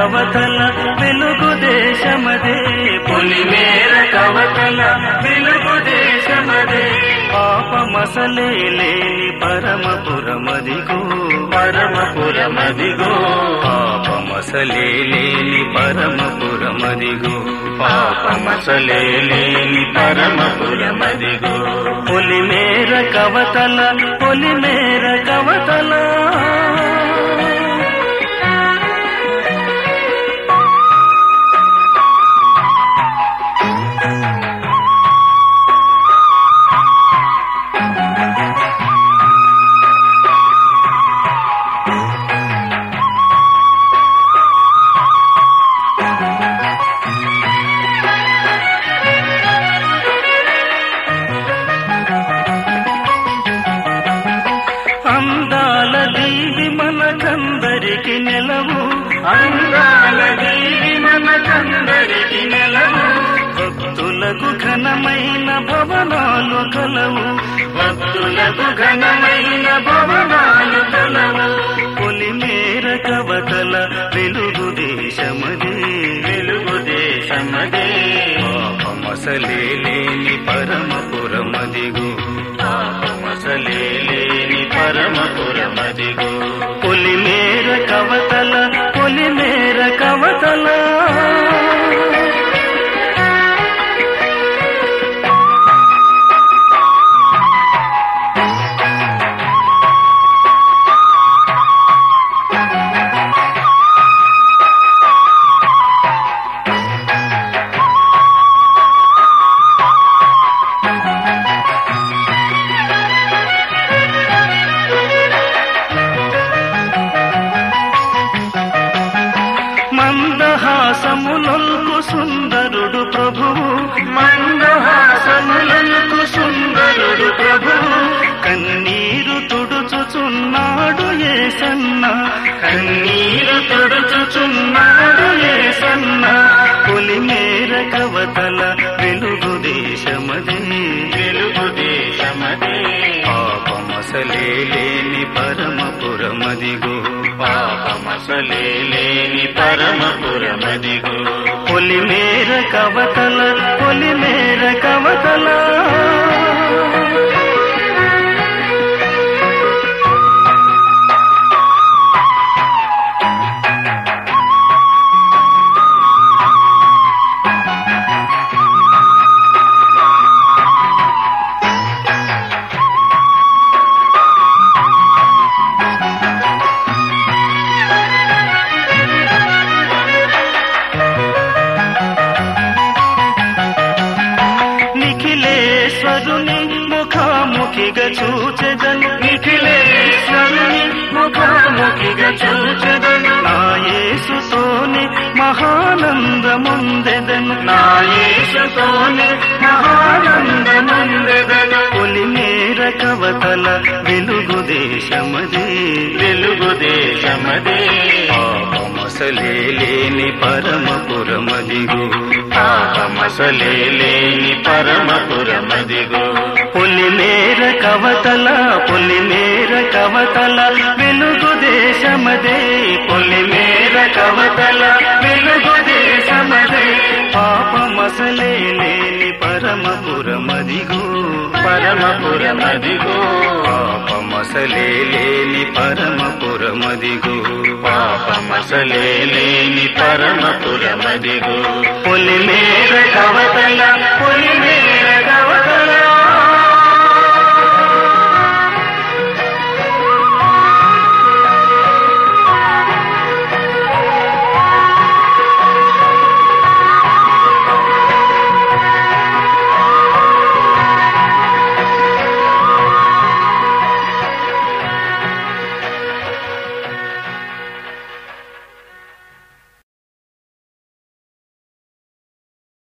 కవతల వెలుగు దేశమదే పొలిమేర కవతల వెలుగు దేశమదే పాపమసలే లేని పరమపురమదిగో పరమపురమదిగో పాపమసలే లేని పరమపురమదిగో పాపమసలే లేని పరమపురమదిగో పొలిమేర కవతల పొలిమేర కవతల అందాల దీవి మనకందరికి నెలవు అందాల దీవి మనకందరికి నెలవు భక్తులకు ఘనమైన భవనాలు కలవు భక్తులకు ఘనమైన భవనాలు కలవు పొలిమేర కవతల వెలుగు దేశమదే వెలుగు దేశమదే పాపమసలే లేని పరమపురమదిగు పాపమసలే లేని పరమపురమదిగు పొలిమేర కవతల పొలిమేర కవతల మందహాసములకు సుందరుడు ప్రభువు మందహాసములకు సుందరుడు ప్రభువు కన్నీరు తుడుచుచున్నాడు ఏసన్న కన్నీరు తుడుచుచున్నాడు ఏసన్న పొలిమేర కవతల వెలుగు దేశమదే వెలుగు దేశమదే పాపమసలే లేని పరమపురమదిగో పాపమసలే లేని పరమపురమదిగో పొలిమేర కవతల పొలిమేర కవతల నిఖిలేశ్వరుని ముఖాముఖిగా చూచెదను నిఖిలేశ్వరుని ముఖాముఖిగా చూచెదను నా యేసుతోని మహానందముందెదను నా యేసుతోని మహానందముందెదను పొలిమేర కవతల వెలుగు దేశమదే వెలుగు దేశమదే పాపమసలే లేని పరమపురమదిగో పాపమసలే లేని పరమపురమదిగో పొలిమేర కవతల పొలిమేర కవతల వెలుగు దేశమదే పొలిమేర కవతల వెలుగు దేశమదే పాపమసలే లేని పరమపురమదిగో పరమపురమదిగో పాపమసలే లేని పరమపురమదిగో పాపమసలే లేని పరమపురమదిగో పొలిమేర కవతల పొలిమేర